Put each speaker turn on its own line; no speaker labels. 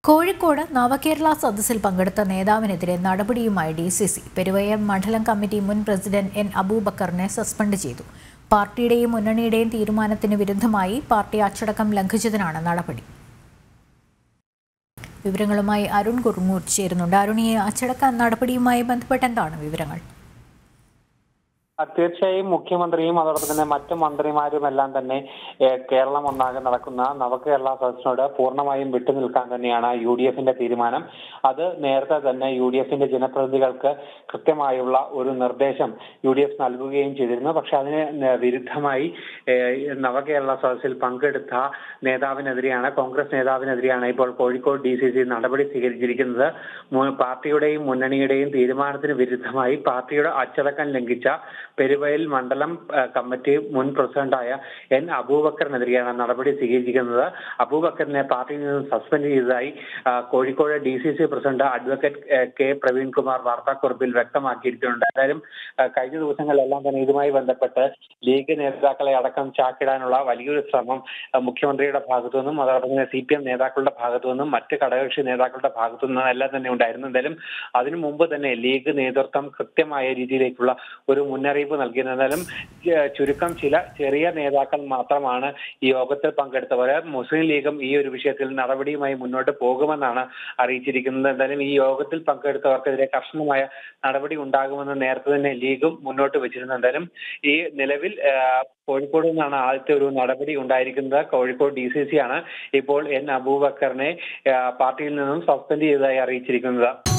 കോഴിക്കോട് നവകേരള സദസ്സിൽ പങ്കെടുത്ത നേതാവിനെതിരെ നടപടിയുമായി ഡി സി സി പെരുവയ്യം മണ്ഡലം കമ്മിറ്റി മുൻ പ്രസിഡന്റ് എൻ അബൂബക്കറിനെ സസ്പെൻഡ് ചെയ്തു പാർട്ടിയുടെയും മുന്നണിയുടെയും തീരുമാനത്തിന് വിരുദ്ധമായി പാർട്ടി അച്ചടക്കം ലംഘിച്ചതിനാണ് നടപടി വിവരങ്ങളുമായി അരുൺ കുറുങ്ങൂർ ചേരുന്നുണ്ട് അരുൺ ഈ അച്ചടക്ക നടപടിയുമായി ബന്ധപ്പെട്ട് എന്താണ് വിവരങ്ങൾ
ആ, തീർച്ചയായും മുഖ്യമന്ത്രിയും അതോടൊപ്പം തന്നെ മറ്റു മന്ത്രിമാരും എല്ലാം തന്നെ ഏഹ്, കേരളം ഒന്നാകെ നടക്കുന്ന നവകേരള സദസ്സിനോട് പൂർണ്ണമായും വിട്ടുനിൽക്കാൻ തന്നെയാണ് യു ഡി എഫിന്റെ തീരുമാനം അത് നേരത്തെ തന്നെ യു ഡി എഫിന്റെ ജനപ്രതിനിധികൾക്ക് കൃത്യമായുള്ള ഒരു നിർദ്ദേശം യു ഡി എഫ് നൽകുകയും ചെയ്തിരുന്നു പക്ഷെ അതിന് ന- വിരുദ്ധമായി ഏഹ്, നവകേരള സദസ്സിൽ പങ്കെടുത്ത നേതാവിനെതിരെയാണ് കോൺഗ്രസ് നേതാവിനെതിരെയാണ് ഇപ്പോൾ കോഴിക്കോട് ഡി സി സി നടപടി സ്വീകരിച്ചിരിക്കുന്നത് മു- പാർട്ടിയുടെയും മുന്നണിയുടെയും തീരുമാനത്തിന് വിരുദ്ധമായി പാർട്ടിയുടെ അച്ചടക്കം ലംഘിച്ച പെരുവയൽ മണ്ഡലം ആ, കമ്മിറ്റി മുൻ പ്രസിഡന്റായ എൻ അബൂബക്കറിനെതിരെയാണ് നടപടി സ്വീകരിച്ചിരിക്കുന്നത് അബൂബക്കറിനെ പാർട്ടിയിൽ നിന്ന് സസ്പെൻഡ് ചെയ്തതായി ആ, Kozhikode D C C president advocate ആ, കെ പ്രവീൺകുമാർ വാർത്താക്കുറിപ്പിൽ വ്യക്തമാക്കിയിരിക്കുന്നുണ്ട് എന്തായാലും ആ, കഴിഞ്ഞ ദിവസങ്ങളിലെല്ലാം തന്നെ ഇതുമായി ബന്ധപ്പെട്ട് ലീഗ് നേതാക്കളെ അടക്കം ചാക്കിടാനുള്ള വലിയൊരു ശ്രമം ആ, മുഖ്യമന്ത്രിയുടെ ഭാഗത്തു നിന്നും അതോടൊപ്പം തന്നെ സി പി എം നേതാക്കളുടെ ഭാഗത്തു നിന്നും മറ്റ് ഘടകകക്ഷി നേതാക്കളുടെ ഭാഗത്തു നിന്നും എല്ലാം തന്നെ ഉണ്ടായിരുന്നു എന്തായാലും അതിനു മുമ്പ് തന്നെ ലീഗ് നേതൃത്വം കൃത്യമായ രീതിയിലേക്കുള്ള ഒരു മുന്നറിയിപ്പ് നൽകിയിരുന്നാലും ച- ചുരുക്കം ചില ചെറിയ നേതാക്കൾ മാത്രമാണ് ഈ യോഗത്തിൽ പങ്കെടുത്തവർ മുസ്ലിം ലീഗും ഈ ഒരു വിഷയത്തിൽ നടപടിയുമായി മുന്നോട്ട് പോകുമെന്നാണ് അറിയിച്ചിരിക്കുന്നത് എന്തായാലും ഈ യോഗത്തിൽ പങ്കെടുത്തവർക്കെതിരെ കർശനമായ നടപടി ഉണ്ടാകുമെന്ന് നേരത്തെ തന്നെ ലീഗും മുന്നോട്ട് വെച്ചിരുന്നു എന്തായാലും ഈ നിലവിൽ ആ, കോഴിക്കോട് നിന്നാണ് ആദ്യത്തെ ഒരു നടപടി ഉണ്ടായിരിക്കുന്നത് കോഴിക്കോട് ഡി സി സി ആണ് ഇപ്പോൾ എൻ അബൂബക്കറിനെ ആ, പാർട്ടിയിൽ നിന്നും സസ്പെൻഡ് ചെയ്തതായി അറിയിച്ചിരിക്കുന്നത്